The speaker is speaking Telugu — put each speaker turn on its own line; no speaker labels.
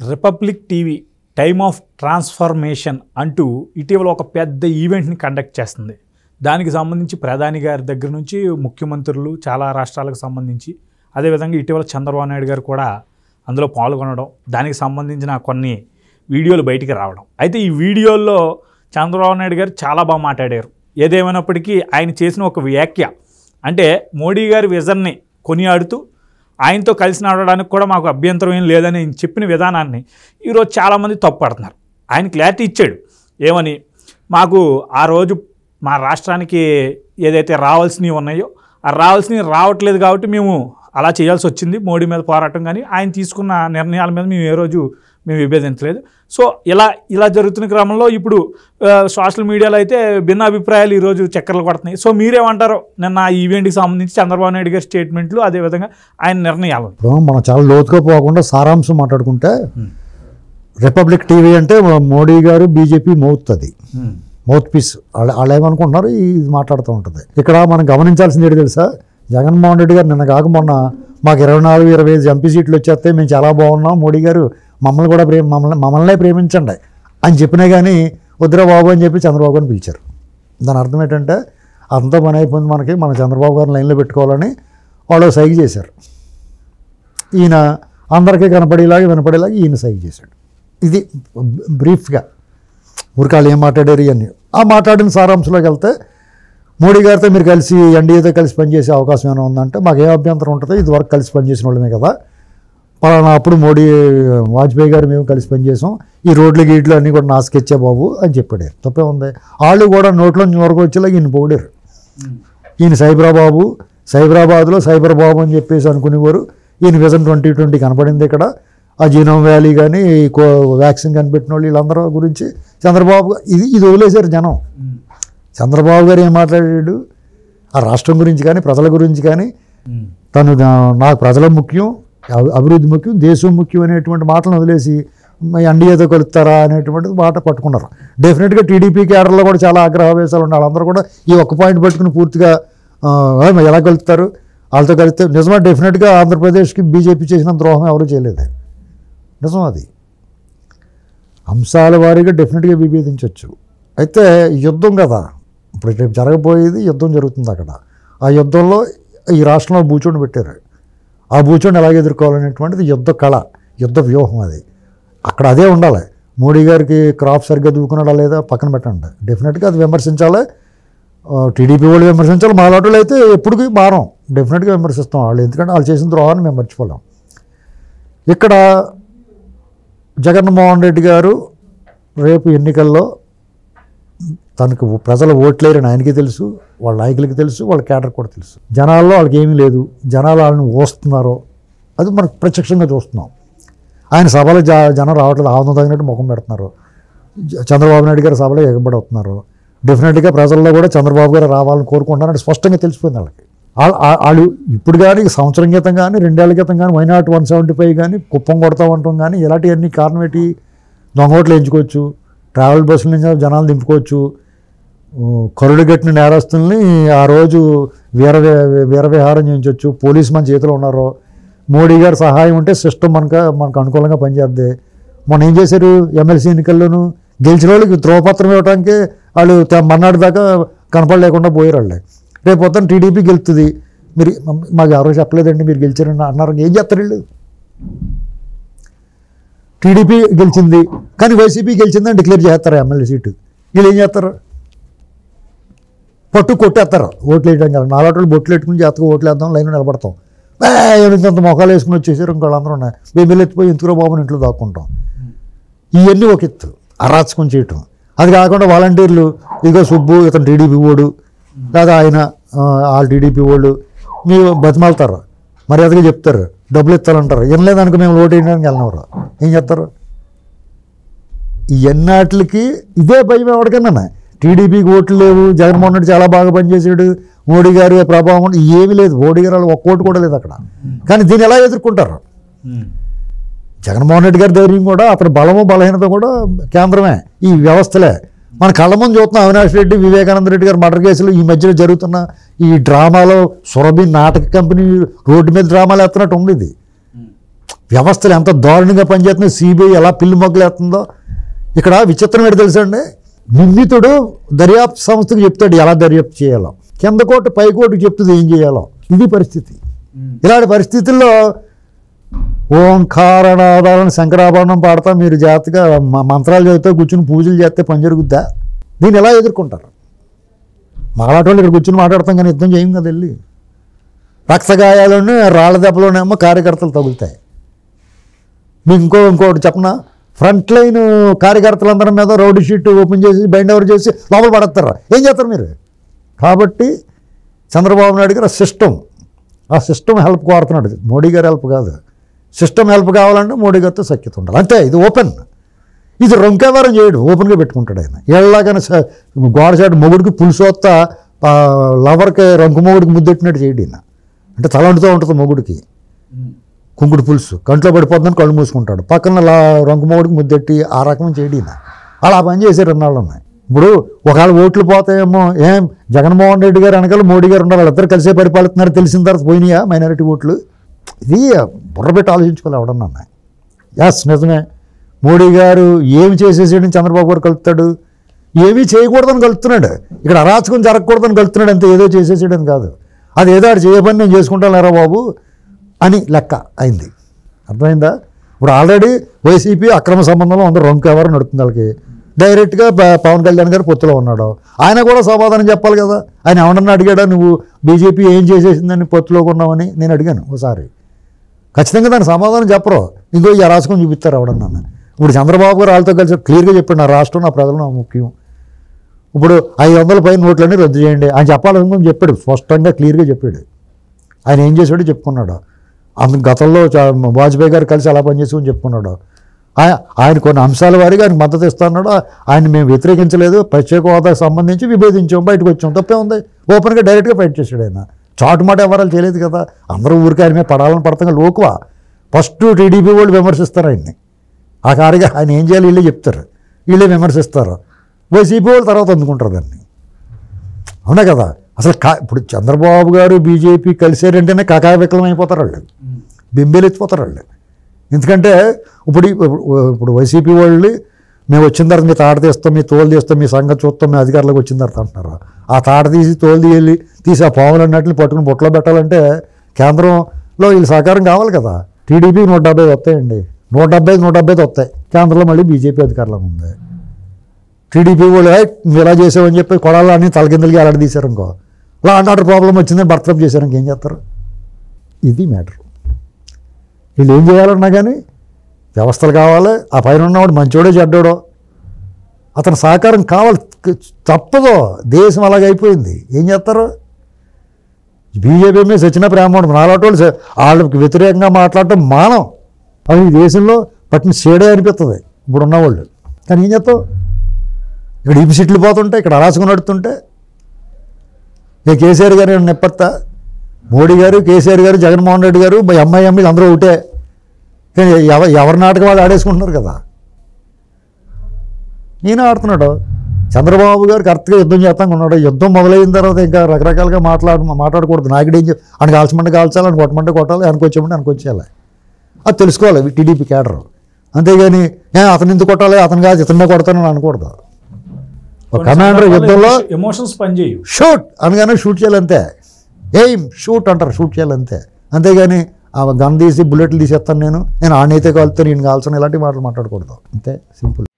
Republic TV time of transformation అంటూ ఇటీవల ఒక పెద్ద ఈవెంట్ని కండక్ట్ చేస్తుంది దానికి సంబంధించి ప్రధాని గారి దగ్గర నుంచి ముఖ్యమంత్రులు చాలా రాష్ట్రాలకు సంబంధించి అదేవిధంగా ఇటీవల చంద్రబాబు నాయుడు గారు కూడా అందులో పాల్గొనడం దానికి సంబంధించిన కొన్ని వీడియోలు బయటికి రావడం అయితే ఈ వీడియోల్లో చంద్రబాబు నాయుడు గారు చాలా బాగా మాట్లాడారు ఏదేమైనప్పటికీ ఆయన చేసిన ఒక వ్యాఖ్య అంటే మోడీ గారి విజన్ని కొనియాడుతూ ఆయనతో కలిసి నడవడానికి కూడా మాకు అభ్యంతరం ఏం లేదని ఆయన చెప్పిన విధానాన్ని ఈరోజు చాలామంది తప్పుపడుతున్నారు ఆయన క్లారిటీ ఇచ్చాడు ఏమని మాకు ఆ రోజు మా రాష్ట్రానికి ఏదైతే రావాల్సినవి ఉన్నాయో ఆ రావాల్సినవి రావట్లేదు కాబట్టి మేము అలా చేయాల్సి వచ్చింది మోడీ మీద పోరాటం కానీ ఆయన తీసుకున్న నిర్ణయాల మీద మేము ఏ రోజు మేము విభేదించలేదు సో ఇలా ఇలా జరుగుతున్న క్రమంలో ఇప్పుడు ఆ, సోషల్ మీడియాలో అయితే భిన్న అభిప్రాయాలు ఈరోజు చక్కర్లు కొడుతున్నాయి సో మీరేమంటారు నిన్న ఈ ఈవెంట్కి సంబంధించి చంద్రబాబు నాయుడు గారి స్టేట్మెంట్లు అదేవిధంగా ఆయన నిర్ణయాలు
ఇప్పుడు మనం చాలా లోతుగా పోకుండా సారాంశం మాట్లాడుకుంటే రిపబ్లిక్ టీవీ అంటే మోడీ గారు బీజేపీ మౌత్ అది మౌత్ పీస్ వాళ్ళు వాళ్ళు ఏమనుకుంటున్నారు ఇది మాట్లాడుతూ ఉంటుంది ఇక్కడ మనం గమనించాల్సింది ఏంటి తెలుసా జగన్మోహన్ రెడ్డి గారు నిన్న కాక మొన్న మాకు ఇరవై నాలుగు ఇరవై ఐదు ఎంపీ సీట్లు వచ్చేస్తే మేము చాలా బాగున్నాం మోడీ గారు మమ్మల్ని కూడా ప్రేమ మమ్మల్ని మమ్మల్నే ప్రేమించండి అని చెప్పినా కానీ వద్దురా బాబు అని చెప్పి చంద్రబాబు గారిని పిలిచారు దాని అర్థం ఏంటంటే అంతా పని అయిపోయింది మనకి మన చంద్రబాబు గారిని లైన్లో పెట్టుకోవాలని వాళ్ళు సైగ చేశారు ఈయన అందరికీ కనపడేలాగా వినపడేలాగా ఈయన సైగ చేశాడు ఇది బ్రీఫ్గా ఊరికాళ్ళు ఏం మాట్లాడారు ఇవన్నీ ఆ మాట్లాడిన సారాంశంలోకి వెళ్తే మోడీ గారితో మీరు కలిసి ఎన్డీఏతో కలిసి పనిచేసే అవకాశం ఏమైనా ఉందంటే మాకు ఏ అభ్యంతరం ఉంటుంది ఇది వరకు కలిసి పనిచేసిన వాళ్ళమే కదా పలానా అప్పుడు మోడీ వాజ్పేయి గారు మేము కలిసి పనిచేసాం ఈ రోడ్లు గీట్లు అన్నీ కూడా నాసుకెచ్చే బాబు అని చెప్పాడు తప్పే ఉంది వాళ్ళు కూడా నోట్లో వరకు వచ్చేలాగా ఈయన పొగిడారు ఈయన సైబరాబాబు సైబరాబాద్లో సైబర్ బాబు అని చెప్పేసి అనుకునేవారు ఈయన విజన్ ట్వంటీ ట్వంటీ కనపడింది ఇక్కడ ఆ జీనోమ్ వ్యాలీ కానీ ఈ కో వ్యాక్సిన్ కనిపెట్టిన వాళ్ళు వీళ్ళందరూ గురించి చంద్రబాబు గా- ఇది ఇది వదిలేశారు జనం చంద్రబాబు గారు ఏం మాట్లాడాడు ఆ రాష్ట్రం గురించి కానీ ప్రజల గురించి కానీ తను దా- నాకు ప్రజల ముఖ్యం అభి- అభివృద్ధి ముఖ్యం దేశం ముఖ్యం అనేటువంటి మాటలను వదిలేసి ఎన్డీఏతో కలుస్తారా అనేటువంటి మాట పట్టుకున్నారు డెఫినెట్గా టీడీపీ క్యాడర్లో కూడా చాలా ఆగ్రహవేశాలు ఉన్నాయి వాళ్ళందరూ కూడా ఈ ఒక్క పాయింట్ పట్టుకుని పూర్తిగా ఆ, "ఏ, మరి ఎలా కలుస్తారు వాళ్ళతో కలిస్తే నిజమా డెఫినెట్గా ఆంధ్రప్రదేశ్కి బీజేపీ చేసిన ద్రోహం ఎవరు చేయలేదు నిజం అది అంశాల వారీగా డెఫినెట్గా విభేదించవచ్చు అయితే యుద్ధం కదా ఇప్పుడు రేపు జరగబోయేది యుద్ధం జరుగుతుంది అక్కడ ఆ యుద్ధంలో ఈ రాష్ట్రంలో బూచోడిని పెట్టారు ఆ బూచోడిని ఎలాగ ఎదుర్కోవాలనేటువంటిది యుద్ధ కళ యుద్ధ వ్యూహం అది అక్కడ అదే ఉండాలి మోడీ గారికి క్రాప్ సరిగ్గా దూకున్నాడా లేదా పక్కన పెట్టండి డెఫినెట్గా అది విమర్శించాలి ఆ, టీడీపీ వాళ్ళు విమర్శించాలి మా లాంటి వాళ్ళు అయితే ఎప్పటికీ మారం డెఫినెట్గా విమర్శిస్తాం వాళ్ళు ఎందుకంటే వాళ్ళు చేసిన ద్రోహాన్ని మేము మర్చిపోలేం ఇక్కడ జగన్మోహన్ రెడ్డి గారు రేపు ఎన్నికల్లో తనకు ప్రజలు ఓట్లేరని ఆయనకి తెలుసు వాళ్ళ నాయకులకి తెలుసు వాళ్ళ క్యాడర్ కూడా తెలుసు జనాల్లో వాళ్ళకి ఏమీ లేదు జనాలు వాళ్ళని ఓస్తున్నారో అది మనకు ప్రత్యక్షంగా చూస్తున్నాం ఆయన సభలో జ జనం రావట్లేదు ఆనందం తగినట్టు ముఖం పెడుతున్నారు జ- చంద్రబాబు నాయుడు గారి సభలో ఎగబడి అవుతున్నారు డెఫినెట్గా ప్రజల్లో కూడా చంద్రబాబు గారు రావాలని కోరుకుంటున్నారని స్పష్టంగా తెలిసిపోయింది వాళ్ళకి వాళ్ళ- ఆ- వాళ్ళు ఇప్పుడు కానీ సంవత్సరం క్రితం కానీ రెండేళ్ల క్రితం కానీ వైనాట్ వన్ సెవెంటీ ఫైవ్ కానీ కుప్పం కొడతా ఉంటాం కానీ ఇలాంటివన్నీ కారణం ఏంటి దొంగోట్లు ఎంచుకోవచ్చు ట్రావెల్ బస్సుల నుంచి జనాలు దింపుకోవచ్చు ఊ, కరుడు కట్టిన నేరస్తుల్ని ఆ రోజు వీర వీర విహారం చేయించవచ్చు పోలీస్ మన చేతిలో ఉన్నారు మోడీ గారి సహాయం ఉంటే సిస్టమ్ మనకు మనకు అనుకూలంగా పనిచేద్ది మొన్న ఏం చేశారు ఎమ్మెల్సీ ఎన్నికల్లోనూ గెలిచిన వాళ్ళకి ధ్రువపత్రం ఇవ్వడానికి వాళ్ళు త- మన్నాడు దాకా కనపడలేకుండా పోయారు వాళ్ళే రేపు పొద్దున్న టీడీపీ గెలుస్తుంది మీరు మాకు ఎవరో చెప్పలేదండి మీరు గెలిచారని అన్నారు ఏం చేస్తారు వీళ్ళు టీడీపీ గెలిచింది కానీ వైసీపీ గెలిచిందని డిక్లేర్ చేస్తారు ఎమ్మెల్యే సీటు వీళ్ళు ఏం చేస్తారు పట్టు కొట్టేస్తారు ఓట్లు వేయడానికి వెళ్ళి నాలుగు బొట్లు పెట్టుకుని చేతకు ఓట్లు వేద్దాం లైన్ నిలబడతాం ఏ, ఇంత మొఖాలు వేసుకుని వచ్చేసారు ఇంకో వాళ్ళందరూ ఉన్నాయి బేబీలు ఎత్తిపోయి ఎందుకురా బాబుని ఇంట్లో దాక్కుంటాం ఇవన్నీ ఒక ఎత్తు అరాచకం చేయటం అది కాకుండా వాలంటీర్లు ఇదిగో సుబ్బు ఇతను టీడీపీ ఓడు లేదా ఆయన ఆ, వాళ్ళ టీడీపీ వాళ్ళు మీరు బతిమాలుతారు మర్యాదగా చెప్తారు డబ్బులు ఇస్తారంటారు ఏం లేదనుకో మేము ఓటు వేయడానికి వెళ్ళినవారు ఏం చేస్తారు ఇవన్నాటికి ఇదే భయం ఎవరికైనా టీడీపీకి ఓట్లు లేవు జగన్మోహన్ రెడ్డి చాలా బాగా పనిచేసాడు మోడీ గారి ప్రభావం ఉంది. ఏమీ లేదు మోడీ గారు వాళ్ళ ఒక్క ఓటు కూడా లేదు అక్కడ కానీ దీన్ని ఎలా ఎదుర్కొంటారు జగన్మోహన్ రెడ్డి గారి ధైర్యం కూడా అతని బలము బలహీనత కూడా కేంద్రమే ఈ వ్యవస్థలే మన కళ్ళ ముందు చూస్తున్నాం అవినాష్ రెడ్డి వివేకానంద రెడ్డి గారు మర్డర్ కేసులు ఈ మధ్యలో జరుగుతున్న ఈ డ్రామాలో సురభి నాటక కంపెనీ రోడ్డు మీద డ్రామాలు ఎత్తున్నట్టు ఉంది ఇది వ్యవస్థలు ఎంత దారుణంగా పనిచేస్తుందో సిబిఐ ఎలా పిల్లి మొగ్గలేస్తుందో ఇక్కడ విచిత్రం ఏంటి తెలుసా అండి నిందితుడు దర్యాప్తు సంస్థకు చెప్తాడు ఎలా దర్యాప్తు చేయాలో కింద కోర్టు పై కోర్టుకు చెప్తుంది ఏం చేయాలో ఇది పరిస్థితి ఇలాంటి పరిస్థితుల్లో ఓంకారనాదాలను శంకరాభరణం పాడతా మీరు జాగ్రత్తగా మ- మంత్రాలు చదివితే కూర్చుని పూజలు చేస్తే పని జరుగుద్దా దీన్ని ఎలా ఎదుర్కొంటారు మాలాటోళ్ళు ఇక్కడ కూర్చుని మాట్లాడతాం కానీ యుద్ధం చేయం కదా వెళ్ళి రక్తగాయాలను రాళ్ళ దెబ్బలోనేమో కార్యకర్తలు తగులుతాయి మీకు ఇంకో ఇంకోటి చెప్పనా ఫ్రంట్ లైన్ కార్యకర్తలందరి మీద రౌడీ షీట్ ఓపెన్ చేసి బైండ్ ఓవర్ చేసి లోపల పడతారు ఏం చేస్తారు మీరు కాబట్టి చంద్రబాబు నాయుడు గారు ఆ సిస్టమ్ ఆ సిస్టమ్ హెల్ప్ కోరుతున్నాడు మోడీ గారి హెల్ప్ కాదు సిస్టమ్ హెల్ప్ కావాలంటే మోడీ గారితో సఖ్యత ఉండాలి అంతే ఇది ఓపెన్ ఇది రొంకేవారం చేయడు ఓపెన్గా పెట్టుకుంటాడు ఆయన ఏళ్ళలాగానే స- గోడచాటు మొగుడికి పులుసోత్త లవర్కి రొంకు మొగుడికి ముద్దెట్టినట్టు చేయడు ఈయన అంటే తలంటుతూ ఉంటుంది మొగుడికి కుంకుడు పులుసు కంట్లో పడిపోతుందని కళ్ళు మూసుకుంటాడు పక్కన లా రొంకు మొగుడికి ముద్దెట్టి ఆ రకం చేయడు ఈయన అలా పని చేశారు ఎన్నాళ్ళు ఉన్నాయి ఇప్పుడు ఒకవేళ ఓట్లు పోతాయేమో ఏం జగన్మోహన్ రెడ్డి గారు వెనకాల మోడీ గారు ఉన్నారు వాళ్ళిద్దరు కలిసే పరిపాలిస్తున్నారు తెలిసిన తర్వాత పోయినాయా మైనారిటీ ఓట్లు ఇది బుర్ర పెట్టి ఆలోచించుకోవాలి ఎవడన్నా ఎస్ నిజమే మోడీ గారు ఏమి చేసేసాడని చంద్రబాబు గారు కలుపుతాడు ఏమీ చేయకూడదని కలుపుతున్నాడు ఇక్కడ అరాచకం జరగకూడదని కలుపుతున్నాడు అంతే ఏదో చేసేసాడని కాదు అది ఏదో ఆడు చేయబని నేను చేసుకుంటాను లేరా బాబు అని లెక్క అయింది అర్థమైందా ఇప్పుడు ఆల్రెడీ వైసీపీ అక్రమ సంబంధంలో అందరూ రొంకు ఎవరు నడుతుంది వాళ్ళకి డైరెక్ట్గా ప- పవన్ కళ్యాణ్ గారు పొత్తులో ఉన్నాడు ఆయన కూడా సమాధానం చెప్పాలి కదా ఆయన ఎవడన్నా అడిగాడా నువ్వు బీజేపీ ఏం చేసేసిందని పొత్తులో ఉన్నావని నేను అడిగాను ఒకసారి ఖచ్చితంగా దానికి సమాధానం చెప్పరు ఇంకో ఈ అరాచకం చూపిస్తారు ఎవడన్నా ఇప్పుడు చంద్రబాబు గారు వాళ్ళతో కలిసి క్లియర్గా చెప్పాడు నా రాష్ట్రం నా ప్రజలు నా ముఖ్యం ఇప్పుడు ఐదు వందల పైన నోట్లన్నీ రద్దు చేయండి ఆయన చెప్పాలనుకుని చెప్పాడు స్పష్టంగా క్లియర్గా చెప్పాడు ఆయన ఏం చేశాడో చెప్పుకున్నాడు అంత గతంలో చా- వాజ్పేయి గారు కలిసి అలా పనిచేసుకుని చెప్పుకున్నాడు ఆయ- ఆయన కొన్ని అంశాల వారిగా ఆయనకు మద్దతు ఇస్తున్నాడు ఆయన మేము వ్యతిరేకించలేదు ప్రత్యేక హోదాకు సంబంధించి విభేదించాం బయటకు వచ్చాం తప్పే ఉంది ఓపెన్గా డైరెక్ట్గా ఫైట్ చేశాడు ఆయన చాటుమాట ఎవరాలు చేయలేదు కదా అందరూ ఊరికి ఆయన మీద పడాలని పడతాం లోకువా ఫస్ట్ టీడీపీ వాళ్ళు విమర్శిస్తారు ఆయన్ని ఆ కారుగా ఆయన ఏం చేయాలి వీళ్ళే చెప్తారు వీళ్ళే విమర్శిస్తారు వైసీపీ వాళ్ళు తర్వాత అందుకుంటారు దాన్ని అవునా కదా అసలు కా ఇప్పుడు చంద్రబాబు గారు బీజేపీ కలిసారంటేనే కకావికలం అయిపోతారు వాళ్ళు బింబేలు ఎత్తిపోతారు వాళ్ళు ఎందుకంటే ఇప్పుడు ఇప్పుడు వైసీపీ వాళ్ళు మేము వచ్చిన తర్వాత మీ తాట తీస్తాం మీ తోలు తీస్తాం మీ సంగతి చూస్తాం మీ అధికారులకు వచ్చిన తర్వాత అంటున్నారు ఆ తాట తీసి తోలు తీయాలి తీసి ఆ పాములు అన్నట్లు పట్టుకుని బుట్టలో పెట్టాలంటే కేంద్రంలో వీళ్ళు సహకారం కావాలి కదా టీడీపీ నూట డెబ్బై వస్తాయండి నూట డెబ్బై నూట డెబ్బై వస్తాయి కేంద్రంలో మళ్ళీ బీజేపీ అధికారంలో ఉంది టీడీపీ వాళ్ళు "ఏయ్, నువ్వు ఇలా చేసావని చెప్పి కొడాలు అన్ని తలకిందలకి అలాంటి తీశారు ఇంకో లా అంటారు ప్రాబ్లం వచ్చిందని బర్తరఫ్ చేశారు ఇంకేం చేస్తారు ఇది మ్యాటర్ వీళ్ళు ఏం చేయాలన్నా కానీ వ్యవస్థలు కావాలి ఆ పైన ఉన్నవాడు మంచోడో చెడ్డోడో అతని సహకారం కావాలి తప్పదో దేశం అలాగైపోయింది ఏం చేస్తారు బీజేపీ మీద సచిన ప్రేమ ఉంటుంది నాలాంటి వాళ్ళు స- వాళ్ళకి వ్యతిరేకంగా మాట్లాడటం మానం అది ఈ దేశంలో పట్టిన సేడే అనిపిస్తుంది ఇప్పుడు ఉన్నవాళ్ళు కానీ ఏం చేస్తావు ఇక్కడ ఇవి సీట్లు పోతుంటే ఇక్కడ అరాచకం నడుతుంటే ఇక కేసీఆర్ గారు నెప్పత్తా మోడీ గారు కేసీఆర్ గారు జగన్మోహన్ రెడ్డి గారు ఎంఐ ఎంపీలు అందరూ ఒకటే కానీ ఎవ ఎవరి నాటకం వాళ్ళు ఆడేసుకుంటున్నారు కదా ఈయన ఆడుతున్నాడు చంద్రబాబు గారు కరెక్ట్గా యుద్ధం చేస్తాం ఉన్నాడు యుద్ధం మొదలైన తర్వాత ఇంకా రకరకాలుగా మాట్లాడు మాట్లాడకూడదు నాయకుడు ఏం ఆయన కాల్చమంటే కాల్చాలి ఆయన కొట్టమంటే కొట్టాలి ఆయనకు వచ్చామంటే ఆయనకు వచ్చేయాలి అది తెలుసుకోవాలి టీడీపీ కేడర్ అంతేగాని ఏ అతను ఎందుకు కొట్టాలి అతను కాదు ఇతనే కొడతానని అనకూడదు ఒక కమాండర్ యుద్ధంలో
ఎమోషన్స్ పనిచేయవు
షూట్ అనగానే షూట్ చేయాలంతే ఎయిమ్ షూట్ అంటారు షూట్ చేయాలంతే అంతేగాని ఆ గన్ తీసి బుల్లెట్లు తీసేస్తాను నేను నేను ఆడనైతే కాలుతాను నేను కాల్చాను ఇలాంటి మాటలు మాట్లాడకూడదు అంతే సింపుల్